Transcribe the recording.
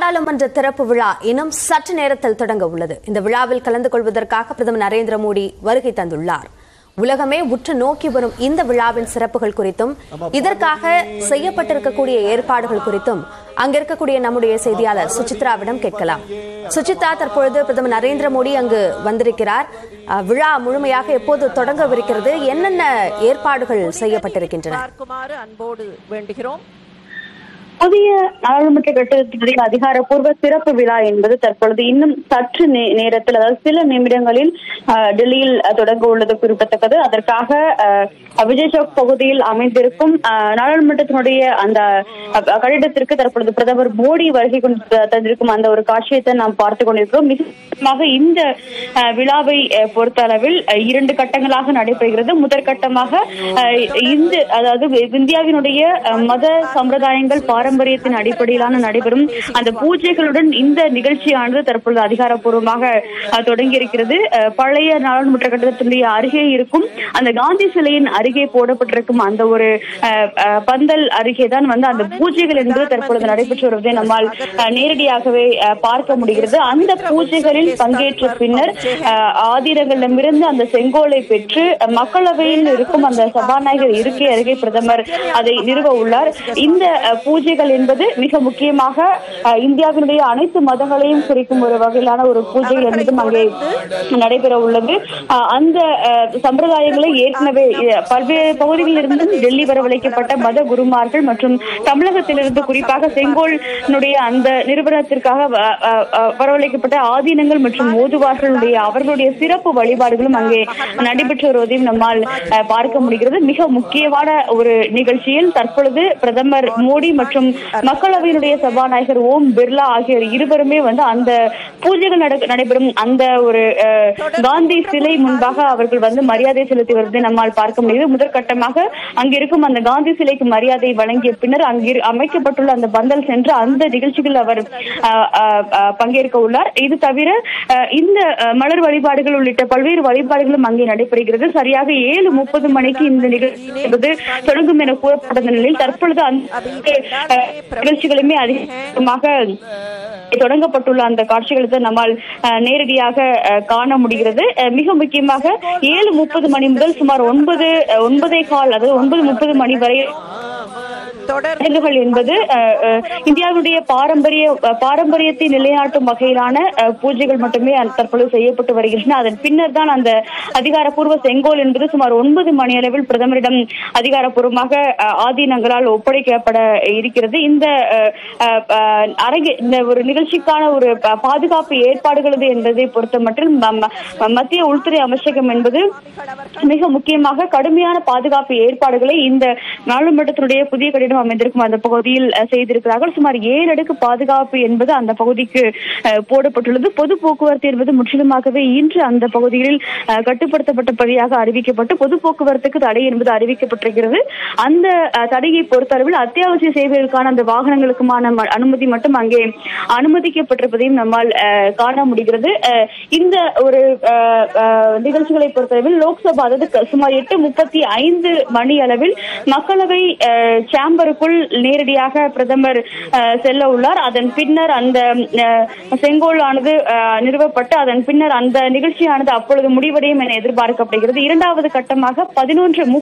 நாடாளுமன்ற திறப்பு விழா இன்னும் சற்று நேரத்தில் தொடங்க உள்ளது இந்த விழாவில் கலந்து கொள்வதற்காக பிரதமர் நரேந்திர மோடி வருகை தந்துள்ளார் உலகமே உற்று நோக்கி வரும் இந்த விழாவின் சிறப்புகள் குறித்தும் இதற்காக செய்யப்பட்டிருக்கக்கூடிய ஏற்பாடுகள் குறித்தும் அங்கிருக்கக்கூடிய நம்முடைய செய்தியாளர் சுசித்ராவிடம் கேட்கலாம் சுசித்ரா தற்பொழுது பிரதமர் நரேந்திர மோடி அங்கு வந்திருக்கிறார் அஹ், விழா முழுமையாக எப்போது தொடங்கவிருக்கிறது என்னென்ன ஏற்பாடுகள் செய்யப்பட்டிருக்கின்றன பார்க்குமாறு அன்போடு வேண்டுகிறோம் புதிய நாடாளுமன்ற கட்டிடத்தினுடைய அதிகாரப்பூர்வ சிறப்பு விழா என்பது தற்பொழுது இன்னும் சற்று நே- நேரத்தில் அதாவது சில நிமிடங்களில் அஹ், டெல்லியில் அஹ், தொடங்க உள்ளது குறிப்பிடத்தக்கது அதற்காக அஹ், விஜய் சௌக் பகுதியில் அமைந்திருக்கும் அஹ், நாடாளுமன்றத்தினுடைய அந்த அஹ், கட்டிடத்திற்கு தற்பொழுது பிரதமர் மோடி வருகை கொண்டு த- தந்திருக்கும் அந்த ஒரு காட்சியத்தை நாம் பார்த்துக் கொண்டிருக்கிறோம் மிக முக்கியமாக இந்த அஹ், விழாவை அஹ், பொறுத்த அளவில் அஹ், இரண்டு கட்டங்களாக நடைபெறுகிறது முதற்கட்டமாக அஹ், இந்த அதாவது இந்தியாவினுடைய அஹ், மத சம்பிரதாயங்கள் பாரம்பரியத்தின் அடிப்படையிலான நடைபெறும் அந்த பூஜைகளுடன் இந்த நிகழ்ச்சியானது தற்பொழுது அதிகாரப்பூர்வமாக அஹ், தொடங்கியிருக்கிறது அஹ், பழைய நாடாளுமன்ற கட்டடத்தினுடைய அருகே இருக்கும் அந்த காந்தி சிலையின் அருகே போடப்பட்டிருக்கும் அந்த ஒரு அஹ், அஹ், பந்தல் அருகே தான் வந்து அந்த பூஜைகள் என்பது தற்பொழுது நடைபெற்று வருவதை நம்மால் அஹ், நேரடியாகவே அஹ், பார்க்க முடிகிறது அந்த பூஜைகளில் பங்கேற்ற பின்னர் அஹ், ஆதிரங்களிடமிருந்து அந்த செங்கோலை பெற்று அஹ், மக்களவையில் இருக்கும் அந்த சபாநாயகர் இருக்கை அருகே பிரதமர் அதை நிறுவ உள்ளார் இந்த அஹ், பூஜைகள் என்பது மிக முக்கியமாக அஹ், இந்தியாவினுடைய அனைத்து மதங்களையும் குறிக்கும் ஒரு வகையிலான ஒரு பூஜைகள் என்பதும் அங்கே நடைபெற உள்ளது அஹ், அந்த அஹ், சம்பிரதாயங்களை ஏற்கனவே அஹ், பல்வேறு பகுதிகளில் இருந்தும் டெல்லி வரவழைக்கப்பட்ட மத குருமார்கள் மற்றும் தமிழகத்திலிருந்து குறிப்பாக செங்கோலினுடைய அந்த நிறுவனத்திற்காக வ- அஹ், அஹ், வரவழைக்கப்பட்ட ஆதீனங்கள் மற்றும் ஓதுவார்களுடைய அவர்களுடைய சிறப்பு வழிபாடுகளும் அங்கே நடைபெற்று வருவதையும் நம்மால் அஹ், பார்க்க முடிகிறது மிக முக்கியமான ஒரு நிகழ்ச்சியில் தற்பொழுது பிரதமர் மோடி மற்றும் மக்களவையினுடைய சபாநாயகர் ஓம் பிர்லா ஆகியோர் இருவருமே வந்து அந்த பூஜைகள் நட- நடைபெறும் அந்த ஒரு அஹ், காந்தி சிலை முன்பாக அவர்கள் வந்து மரியாதை செலுத்தி வருவதை நம்மால் பார்க்க முடிகிறது முதற்கட்டமாக அங்கிருக்கும் அந்த காந்தி சிலைக்கு மரியாதை வழங்கிய பின்னர் அங்கு அமைக்கப்பட்டுள்ள அந்த பந்தல் சென்று அந்த நிகழ்ச்சிகளில் அவர் அஹ், அஹ், அஹ், பங்கேற்க உள்ளார் இது தவிர அஹ், இந்த அஹ், மலர் வழிபாடுகள் உள்ளிட்ட பல்வேறு வழிபாடுகளும் அங்கே நடைபெறுகிறது சரியாக ஏழு முப்பது மணிக்கு இந்த நிகழ்ச்சி என்பது தொடங்கும் என கூறப்பட்ட நிலையில் தற்பொழுது அந்த அஹ், நிகழ்ச்சிகளுமே அதிகமாக தொடங்கப்பட்டுள்ள அந்த காட்சிகளை நம்மால் அஹ், நேரடியாக அஹ், காண முடிகிறது அஹ், மிக முக்கியமாக ஏழு முப்பது மணி முதல் சுமார் ஒன்பது அஹ், ஒன்பதே கால் அதாவது ஒன்பது முப்பது மணி வரை தொடர் சடங்குகள் என்பது அஹ், அஹ், இந்தியாவுடைய பாரம்பரிய அஹ், பாரம்பரியத்தை நிலைநாட்டும் வகையிலான அஹ், பூஜைகள் மட்டுமே அந்த தற்பொழுது செய்யப்பட்டு வருகின்றன அதன் பின்னர் தான் அந்த அதிகாரப்பூர்வ செங்கோல் என்பது சுமார் ஒன்பது மணி அளவில் பிரதமரிடம் அதிகாரப்பூர்வமாக அஹ், ஆதீனங்களால் ஒப்படைக்கப்பட இருக்கிறது இந்த அஹ், அஹ், அஹ், அரங்கு இந்த ஒரு நிகழ்ச்சிக்கான ஒரு ப- பாதுகாப்பு ஏற்பாடுகளது என்பதை பொறுத்த மட்டும் ம- ம- மத்திய உள்துறை அமைச்சகம் என்பது மிக முக்கியமாக கடுமையான பாதுகாப்பு ஏற்பாடுகளை இந்த நாடாளுமன்றத்தினுடைய புதிய கட்டிடம் அமைந்திருக்கும் அந்த பகுதியில் அஹ், செய்திருக்கிறார்கள் சுமார் ஏழு அடுக்கு பாதுகாப்பு என்பது அந்த பகுதிக்கு அஹ், போடப்பட்டுள்ளது பொது போக்குவரத்து என்பது முற்றிலுமாகவே இன்று அந்த பகுதியில் அஹ், கட்டுப்படுத்தப்பட்டபடியாக அறிவிக்கப்பட்டு பொது போக்குவரத்துக்கு தடை என்பது அறிவிக்கப்பட்டிருக்கிறது அந்த அஹ், தடையை பொறுத்தளவில் அத்தியாவசிய சேவைகளுக்கான அந்த வாகனங்களுக்குமான ம- அனுமதி மட்டும் அங்கே அனுமதிக்கப்பட்டிருப்பதையும் நம்மால் அஹ், காண முடிகிறது அஹ், இந்த ஒரு அஹ், அஹ், நிகழ்ச்சிகளை பொறுத்தளவில் லோக்சபா அதாவது க- சுமார் எட்டு முப்பத்தி ஐந்து மணி அளவில் மக்களவை அஹ், சேம்பருக்குள் நேரடியாக பிரதமர் அஹ், செல்ல உள்ளார் அதன் பின்னர் அந்த அஹ், செங்கோலானது அஹ், நிறுவப்பட்டு அதன் பின்னர் அந்த நிகழ்ச்சியானது அப்பொழுது முடிவடையும் என எதிர்பார்க்கப்படுகிறது இரண்டாவது கட்டமாக பதினொன்று